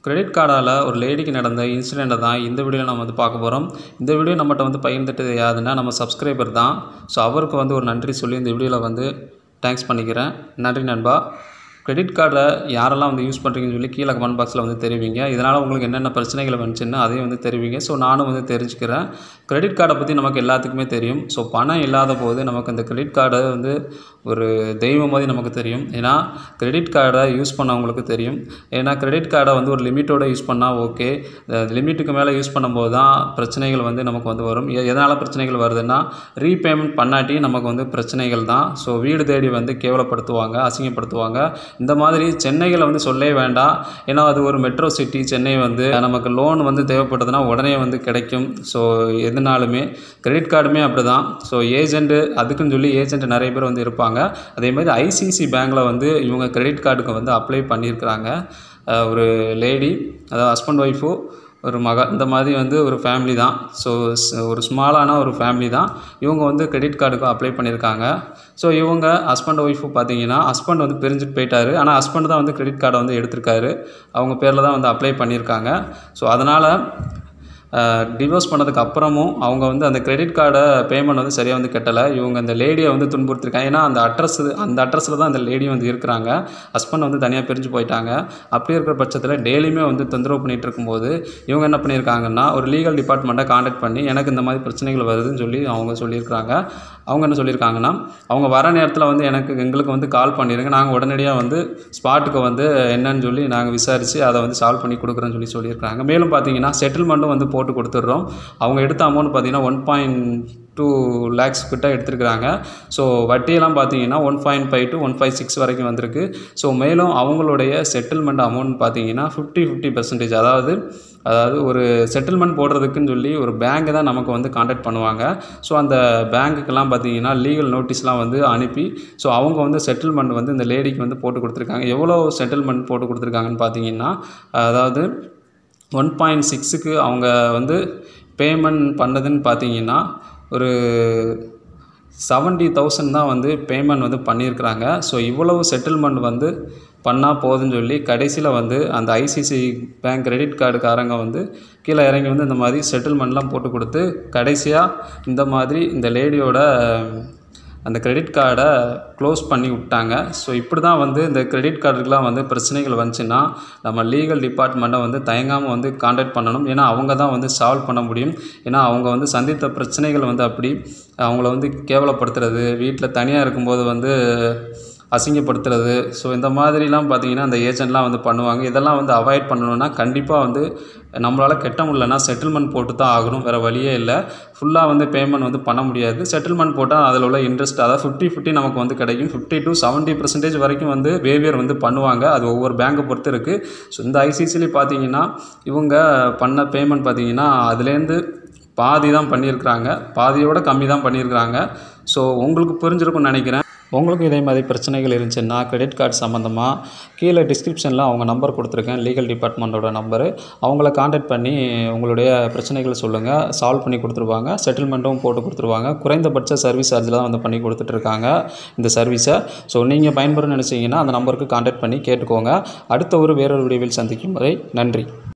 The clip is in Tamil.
கிரெடிட் கார்டால் ஒரு லேடிக்கு நடந்த இன்சிடெண்ட்டை தான் இந்த வீடியோவில் நம்ம வந்து பார்க்க போகிறோம் இந்த வீடியோ நம்மகிட்ட வந்து பகிர்ந்துட்டது யாருன்னா நம்ம சப்ஸ்கிரைபர் தான் ஸோ அவருக்கு வந்து ஒரு நன்றி சொல்லி இந்த வீடியோவில் வந்து தேங்க்ஸ் பண்ணிக்கிறேன் நன்றி நண்பா கிரெடிட் கார்டை யாரெல்லாம் வந்து யூஸ் பண்ணுறீங்கன்னு சொல்லி கீழே கமெண்ட் பாக்ஸில் வந்து தெரிவிங்க இதனால் உங்களுக்கு என்னென்ன பிரச்சனைகள் வந்துச்சுன்னு அதையும் வந்து தெரிவிங்க ஸோ நானும் வந்து தெரிஞ்சுக்கிறேன் கிரெடிட் கார்டை பற்றி நமக்கு எல்லாத்துக்குமே தெரியும் ஸோ பணம் இல்லாத போது நமக்கு அந்த கிரெடிட் கார்டை வந்து ஒரு தெய்வம் மாதிரி நமக்கு தெரியும் ஏன்னா கிரெடிட் கார்டை யூஸ் பண்ணவங்களுக்கு தெரியும் ஏன்னா கிரெடிட் கார்டை வந்து ஒரு லிமிட்டோட யூஸ் பண்ணால் ஓகே லிமிட்டுக்கு மேலே யூஸ் பண்ணும்போது தான் பிரச்சனைகள் வந்து நமக்கு வந்து வரும் எ- எதனால் பிரச்சனைகள் வருதுன்னா ரீபேமெண்ட் பண்ணாட்டி நமக்கு வந்து பிரச்சனைகள் தான் ஸோ வீடு தேடி வந்து கேவலப்படுத்துவாங்க அசிங்கப்படுத்துவாங்க இந்த மாதிரி சென்னைகளை வந்து சொல்லவே வேண்டாம் ஏன்னா அது ஒரு மெட்ரோ சிட்டி சென்னை வந்து நமக்கு லோன் வந்து தேவைப்பட்டதுன்னா உடனே வந்து கிடைக்கும் ஸோ எதுனாலுமே கிரெடிட் கார்டுமே அப்படி தான் ஸோ ஏஜென்ட்டு அதுக்குன்னு சொல்லி ஏஜென்ட் நிறைய பேர் வந்து இருப்பாங்க அதே மாதிரி ஐசிசி பேங்க்கில் வந்து இவங்க கிரெடிட் கார்டுக்கு வந்து அப்ளை பண்ணியிருக்கிறாங்க அஹ் ஒரு லேடி அதாவது ஹஸ்பண்ட் ஒய்ஃபு ஒரு மக இந்த மாதிரி வந்து ஒரு ஃபேமிலி தான் ஸோ ஒரு ஸ்மாலான ஒரு ஃபேமிலி தான் இவங்க வந்து கிரெடிட் கார்டுக்கு அப்ளை பண்ணியிருக்காங்க ஸோ இவங்க ஹஸ்பண்ட் ஒய்ஃபு பார்த்தீங்கன்னா ஹஸ்பண்ட் வந்து பிரிஞ்சுட்டு போயிட்டாரு ஆனால் ஹஸ்பண்ட் தான் வந்து கிரெடிட் கார்டை வந்து எடுத்திருக்காரு அவங்க பேரில் தான் வந்து அப்ளை பண்ணியிருக்காங்க ஸோ அதனால் டிவோர்ஸ் பண்ணதுக்கு அப்புறமும் அவங்க வந்து அந்த கிரெடிட் கார்டை பேமெண்ட் வந்து சரியாக வந்து கட்டலை இவங்க அந்த லேடியை வந்து துன்புறுத்திருக்காங்க ஏன்னா அந்த அட்ரஸ் அந்த அட்ரஸில் தான் அந்த லேடி வந்து இருக்கிறாங்க ஹஸ்பண்ட் வந்து தனியாக பிரிஞ்சு போயிட்டாங்க அப்படி இருக்கிற பட்சத்தில் டெய்லியுமே வந்து தொந்தரவு பண்ணிகிட்டு இருக்கும்போது இவங்க என்ன பண்ணியிருக்காங்கன்னா ஒரு லீகல் டிபார்ட்மெண்ட்டை காண்டாக்ட் பண்ணி எனக்கு இந்த மாதிரி பிரச்சனைகள் வருதுன்னு சொல்லி அவங்க சொல்லியிருக்காங்க அவங்க என்ன சொல்லியிருக்காங்கன்னா அவங்க வர நேரத்தில் வந்து எனக்கு எங்களுக்கு வந்து கால் பண்ணிடுங்க நாங்கள் உடனடியாக வந்து ஸ்பாட்டுக்கு வந்து என்னன்னு சொல்லி நாங்கள் விசாரித்து அதை வந்து சால்வ் பண்ணி கொடுக்குறோன்னு சொல்லி சொல்லியிருக்காங்க மேலும் பார்த்தீங்கன்னா செட்டில்மெண்ட்டும் வந்து போட்டு கொடுத்துட்றோம் அவங்க எடுத்த அமௌண்ட் பார்த்தீங்கன்னா ஒன் பாயிண்ட் டூ லேக்ஸ் கிட்ட எடுத்திருக்கிறாங்க ஸோ வட்டியெல்லாம் பார்த்தீங்கன்னா one point five to one five six வரைக்கும் வந்திருக்கு ஸோ மேலும் அவங்களுடைய செட்டில்மெண்ட் அமௌண்ட் பார்த்தீங்கன்னா ஃபிஃப்டி ஃபிஃப்டி பர்சன்டேஜ் அதாவது அதாவது ஒரு செட்டில்மெண்ட் போடுறதுக்குன்னு சொல்லி ஒரு பேங்க் தான் நமக்கு வந்து காண்டாக்ட் பண்ணுவாங்க ஸோ அந்த பேங்க்குக்கெல்லாம் பார்த்தீங்கன்னா லீகல் நோட்டீஸ்லாம் வந்து அனுப்பி ஸோ அவங்க வந்து செட்டில்மெண்ட் வந்து இந்த லேடிக்கு வந்து போட்டு கொடுத்துருக்காங்க எவ்வளோ செட்டில்மெண்ட் போட்டு கொடுத்துருக்காங்கன்னு பார்த்தீங்கன்னா அதாவது ஒன் பாயிண்ட் சிக்ஸுக்கு அவங்க வந்து பேமெண்ட் பண்ணதுன்னு பார்த்தீங்கன்னா ஒரு செவன்ட்டி தௌசண்ட் தான் வந்து பேமெண்ட் வந்து பண்ணியிருக்கிறாங்க ஸோ இவ்வளவு செட்டில்மெண்ட் வந்து பண்ணால் போதுன்னு சொல்லி கடைசியில் வந்து அந்த ஐசிசி பேங்க் கிரெடிட் கார்டுக்காரங்க வந்து கீழே இறங்கி வந்து இந்த மாதிரி செட்டில்மெண்ட்லாம் போட்டு கொடுத்து கடைசியாக இந்த மாதிரி இந்த லேடியோட அந்த கிரெடிட் கார்டை க்ளோஸ் பண்ணி விட்டாங்க ஸோ இப்படி தான் வந்து இந்த கிரெடிட் கார்டுக்கெலாம் வந்து பிரச்சனைகள் வந்துச்சுன்னா நம்ம லீகல் டிபார்ட்மெண்ட்டை வந்து தயங்காமல் வந்து காண்டாக்ட் பண்ணணும் ஏன்னா அவங்க தான் வந்து சால்வ் பண்ண முடியும் ஏன்னா அவங்க வந்து சந்தித்த பிரச்சனைகள் வந்து அப்படி அவங்கள வந்து கேவலப்படுத்துறது வீட்டில் தனியாக இருக்கும்போது வந்து அசிங்கப்படுத்துறது ஸோ இந்த மாதிரிலாம் பார்த்தீங்கன்னா அந்த ஏஜென்ட்லாம் வந்து பண்ணுவாங்க இதெல்லாம் வந்து அவாய்ட் பண்ணணும்னா கண்டிப்பாக வந்து நம்மளால் கெட்ட முடியலன்னா செட்டில்மெண்ட் போட்டு தான் ஆகணும் வேறு வழியே இல்லை ஃபுல்லாக வந்து பேமெண்ட் வந்து பண்ண முடியாது செட்டில்மெண்ட் போட்டால் அதில் உள்ள இன்ட்ரெஸ்ட் அதாவது ஃபிஃப்டி ஃபிஃப்டி நமக்கு வந்து கிடைக்கும் ஃபிஃப்டி டு செவன்ட்டி பர்சன்டேஜ் வரைக்கும் வந்து வேவியர் வந்து பண்ணுவாங்க அது ஒவ்வொரு பேங்கை பொறுத்து இருக்குது ஸோ இந்த ஐசிசிலி பார்த்தீங்கன்னா இவங்க பண்ண பேமெண்ட் பார்த்தீங்கன்னா அதுலேருந்து பாதி தான் பண்ணியிருக்கிறாங்க பாதியோட கம்மி தான் பண்ணியிருக்கிறாங்க ஸோ உங்களுக்கு புரிஞ்சிருக்கும்னு நினைக்கிறேன் உங்களுக்கு இதே மாதிரி பிரச்சனைகள் இருந்துச்சுன்னா கிரெடிட் கார்டு சம்மந்தமாக கீழே டிஸ்கிரிப்ஷனில் அவங்க நம்பர் கொடுத்துருக்கேன் லீகல் டிபார்ட்மெண்ட்டோட நம்பரு அவங்கள காண்டாக்ட் பண்ணி உங்களுடைய பிரச்சனைகள் சொல்லுங்கள் சால்வ் பண்ணி கொடுத்துருவாங்க செட்டில்மெண்ட்டும் போட்டு கொடுத்துருவாங்க குறைந்தபட்ச சர்வீஸ் சார்ஜில் தான் வந்து பண்ணி கொடுத்துட்ருக்காங்க இந்த சர்வீஸை ஸோ நீங்கள் பயன்பெற நினச்சிங்கன்னா அந்த நம்பருக்கு காண்டாக்ட் பண்ணி கேட்டுக்கோங்க அடுத்த ஒரு வேறொரு வீடியோவில் சந்திக்கும் வரை நன்றி